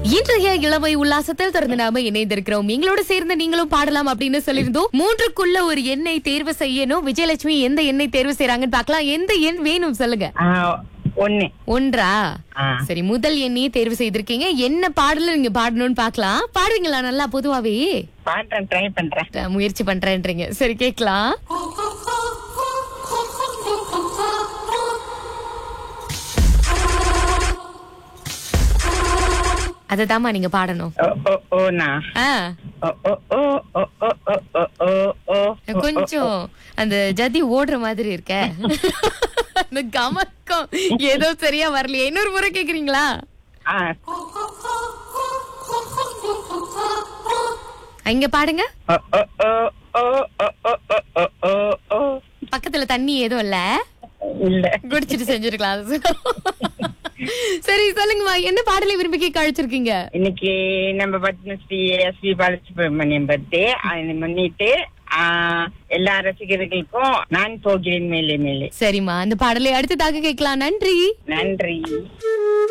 இன்றைய இளமை உல்லாசத்தில் திறந்து நாம இணைந்திருக்கிறோம் எங்களோட சேர்ந்து நீங்களும் பாடலாம் அப்படின்னு சொல்லியிருந்தோம் மூன்றுக்குள்ள ஒரு எண்ணை தேர்வு செய்யணும் விஜயலட்சுமி எந்த எண்ணை தேர்வு செய்யறாங்கன்னு பார்க்கலாம் எந்த எண் வேணும் சொல்லுங்க ஆ, ஒண்ணு ஒன்றா ஆ. சரி முதல் எண்ணையே தேர்வு செய்திருக்கீங்க என்ன பாடல நீங்க பாடணும்னு பார்க்கலாம் பாடுவீங்களா நல்லா பொதுவாவே பாடுறேன் ட்ரை பண்றேன் அஹ், முயற்சி பண்றேன்றீங்க சரி கேக்கலாம் அததாம்மா நீங்க பாடணும் ஓ ஓ ஓனா ஆ ஓ ஓ ஓ ஓ ஓ ஓ ஓ ஓ ஓ கொஞ்சம் அந்த ஜதி ஓடுற மாதிரி இருக்க அந்த கமக்கம் ஏதோ சரியா வரலையே இன்னொரு முறை கேக்குறீங்களா ஆ இங்க பாடுங்க ஓ ஓ ஓ ஓ ஓ ஓ ஓ ஓ ஓ ஓ பக்கத்துல தண்ணி எதுவும் இல்ல இல்ல குடிச்சிட்டு செஞ்சிருக்கலாம் அது. சரி சொல்லுங்கம்மா என்ன பாடலை விரும்பி கேட்க அழைச்சிருக்கீங்க இன்னைக்கு நம்ம Padmashri S P Balasubrahmanyam birthday அதை முன்னிட்டு ஆ, எல்லா ரசிகர்களுக்கும் நான் போகிறேன் மேலே மேலே சரிம்மா அந்த பாடலை அடுத்ததாக கேட்கலாம் நன்றி நன்றி